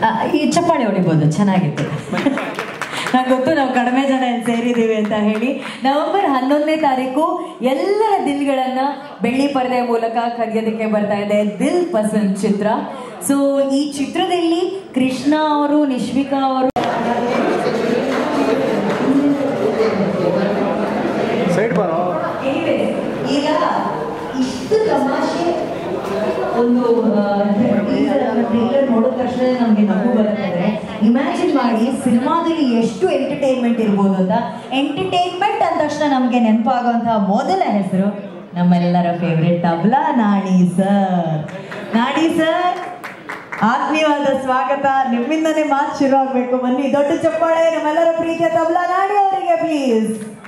ಈ ಚಪ್ಪಾಳೆ ಹೊಡಿಬೋದು ಚೆನ್ನಾಗಿತ್ತು ನಂಗೆ ಗೊತ್ತು ನಾವು ಕಡಿಮೆ ಜನ ಇಲ್ಲಿ ಸೇರಿದ್ದೀವಿ ಅಂತ ಹೇಳಿ ನವೆಂಬರ್ ಹನ್ನೊಂದನೇ ತಾರೀಕು ಎಲ್ಲರ ದಿಲ್ಗಳನ್ನ ಬೆಳ್ಳಿ ಪರದೆಯ ಮೂಲಕ ಕರೆಯೋದಕ್ಕೆ ಬರ್ತಾ ಇದೆ ದಿಲ್ ಪಸಂದ್ ಚಿತ್ರ ಸೊ ಈ ಚಿತ್ರದಲ್ಲಿ ಕೃಷ್ಣ ಅವರು ನಿಶ್ವಿಕಾ ಅವರು ಸೈಡ್ ಬರೋ Anyways, ಈಗ ಇಷ್ಟು ತಮಾಷೆ ಒಂದು ಟ್ರೈಲರ್ ನೋಡಿದ ತಕ್ಷಣ ನಮಗೆ ನಗು ಬರ್ತದೆ ಇಮ್ಯಾಜಿನ್ ಮಾಡಿ ಸಿನಿಮಾದಲ್ಲಿ ಎಷ್ಟು ಎಂಟರ್ಟೈನ್ಮೆಂಟ್ ಇರ್ಬೋದು ಅಂತ ಎಂಟರ್ಟೈನ್ಮೆಂಟ್ ಅಂದ ತಕ್ಷಣ ನಮಗೆ ನೆನಪಾಗುವಂತಹ ಮೊದಲ ಹೆಸರು ನಮ್ಮೆಲ್ಲರ ಫೇವ್ರೆಟ್ ತಬ್ಲಾ ನಾಡಿ ಸರ್ ನಾಡಿ ಸರ್ ಆತ್ಮೀಯವಾದ ಸ್ವಾಗತ ನಿಮ್ಮಿಂದನೇ ಮಾತು ಶುರು ಆಗ್ಬೇಕು ಬನ್ನಿ ದೊಡ್ಡ ಚಪ್ಪಾಳೆ ನಮ್ಮೆಲ್ಲರ ಪ್ರೀತಿಯ ತಬ್ಲಾ ನಾಡಿ ಅವರಿಗೆ ಪ್ಲೀಸ್